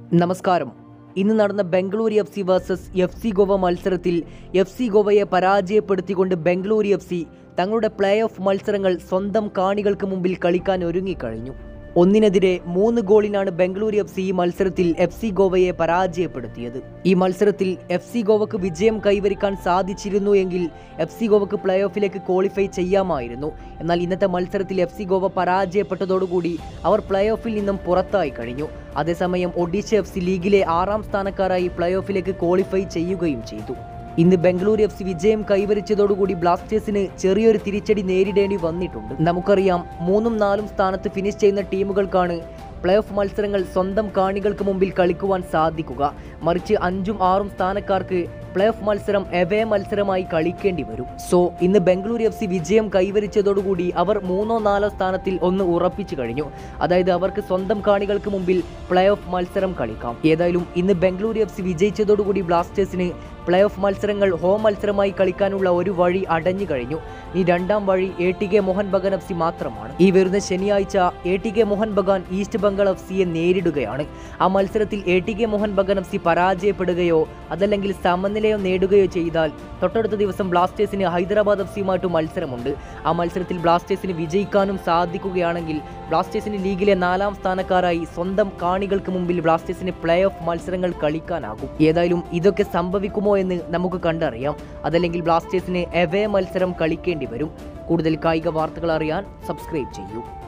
നമസ്കാരം ഇന്ന് നടന്ന Bengaluru F C versus F C Goa മത്സരത്തിൽ എഫ് സി ഗോവയെ പരാജയപ്പെടുത്തിക്കൊണ്ട് ബംഗളൂരു എഫ് സി തങ്ങളുടെ പ്ലേ ഓഫ് മത്സരങ്ങൾ സ്വന്തം കാണികൾക്ക് മുമ്പിൽ കളിക്കാൻ ഒരുങ്ങിക്കഴിഞ്ഞു ഒന്നിനെതിരെ മൂന്ന് ഗോളിനാണ് ബംഗളൂരു എഫ് സി ഈ മത്സരത്തിൽ എഫ് സി ഗോവയെ പരാജയപ്പെടുത്തിയത് ഈ മത്സരത്തിൽ എഫ് സി ഗോവക്ക് വിജയം കൈവരിക്കാൻ സാധിച്ചിരുന്നു എങ്കിൽ എഫ് സി ഗോവക്ക് പ്ലേ ഓഫിലേക്ക് ക്വാളിഫൈ ചെയ്യാമായിരുന്നു എന്നാൽ ഇന്നത്തെ മത്സരത്തിൽ എഫ് സി ഗോവ പരാജയപ്പെട്ടതോടുകൂടി അവർ പ്ലേ ഓഫിൽ നിന്നും പുറത്തായി കഴിഞ്ഞു അതേസമയം ഒഡീഷ എഫ് സി ലീഗിലെ ആറാം സ്ഥാനക്കാരായി പ്ലേ ഓഫിലേക്ക് ക്വാളിഫൈ ചെയ്യുകയും ചെയ്തു ഇന്ന് ബംഗളൂരു എഫ് സി വിജയം കൈവരിച്ചതോടുകൂടി ബ്ലാസ്റ്റേഴ്സിന് ചെറിയൊരു തിരിച്ചടി നേരിടേണ്ടി വന്നിട്ടുണ്ട് നമുക്കറിയാം മൂന്നും നാലും സ്ഥാനത്ത് ഫിനിഷ് ചെയ്യുന്ന ടീമുകൾക്കാണ് പ്ലേ ഓഫ് മത്സരങ്ങൾ സ്വന്തം കാണികൾക്ക് മുമ്പിൽ കളിക്കുവാൻ സാധിക്കുക മറിച്ച് അഞ്ചും ആറും സ്ഥാനക്കാർക്ക് പ്ലേ ഓഫ് മത്സരം എവേ മത്സരമായി കളിക്കേണ്ടി വരും സോ ഇന്ന് ബംഗളൂരു എഫ് സി വിജയം കൈവരിച്ചതോടുകൂടി അവർ മൂന്നോ നാലോ സ്ഥാനത്തിൽ ഒന്ന് ഉറപ്പിച്ചു കഴിഞ്ഞു അതായത് അവർക്ക് സ്വന്തം കാണികൾക്ക് മുമ്പിൽ പ്ലേ ഓഫ് മത്സരം കളിക്കാം ഏതായാലും ഇന്ന് ബംഗളൂരു എഫ് സി വിജയിച്ചതോടുകൂടി ബ്ലാസ്റ്റേഴ്സിന് പ്ലേ ഓഫ് മത്സരങ്ങൾ ഹോം മത്സരമായി കളിക്കാനുള്ള ഒരു വഴി അടഞ്ഞു കഴിഞ്ഞു ഈ രണ്ടാം വഴി A T K Mohun Bagan F C മാത്രമാണ് ഈ വരുന്ന ശനിയാഴ്ച A T K Mohun Bagan East Bengal F സിയെ നേരിടുകയാണ് ആ മത്സരത്തിൽ A T K Mohun Bagan F C പരാജയപ്പെടുകയോ അതല്ലെങ്കിൽ സമനിലയോ നേടുകയോ ചെയ്താൽ തൊട്ടടുത്ത ദിവസം ബ്ലാസ്റ്റേഴ്സിന് ഹൈദരാബാദ് എഫ് സിയുമായിട്ട് മത്സരമുണ്ട് ആ മത്സരത്തിൽ ബ്ലാസ്റ്റേഴ്സിന് വിജയിക്കാനും സാധിക്കുകയാണെങ്കിൽ ബ്ലാസ്റ്റേഴ്സിന് ലീഗിലെ നാലാം സ്ഥാനക്കാരായി സ്വന്തം കാണികൾക്ക് മുമ്പിൽ ബ്ലാസ്റ്റേഴ്സിന് പ്ലേ ഓഫ് മത്സരങ്ങൾ കളിക്കാനാകും ഏതായാലും ഇതൊക്കെ സംഭവിക്കുമോ എന്ന് നമുക്ക് കണ്ടറിയാം അതല്ലെങ്കിൽ ബ്ലാസ്റ്റേഴ്സിന് എവേ മത്സരം കളിക്കേണ്ടി വരും കൂടുതൽ കായിക വാർത്തകൾ അറിയാൻ സബ്സ്ക്രൈബ് ചെയ്യൂ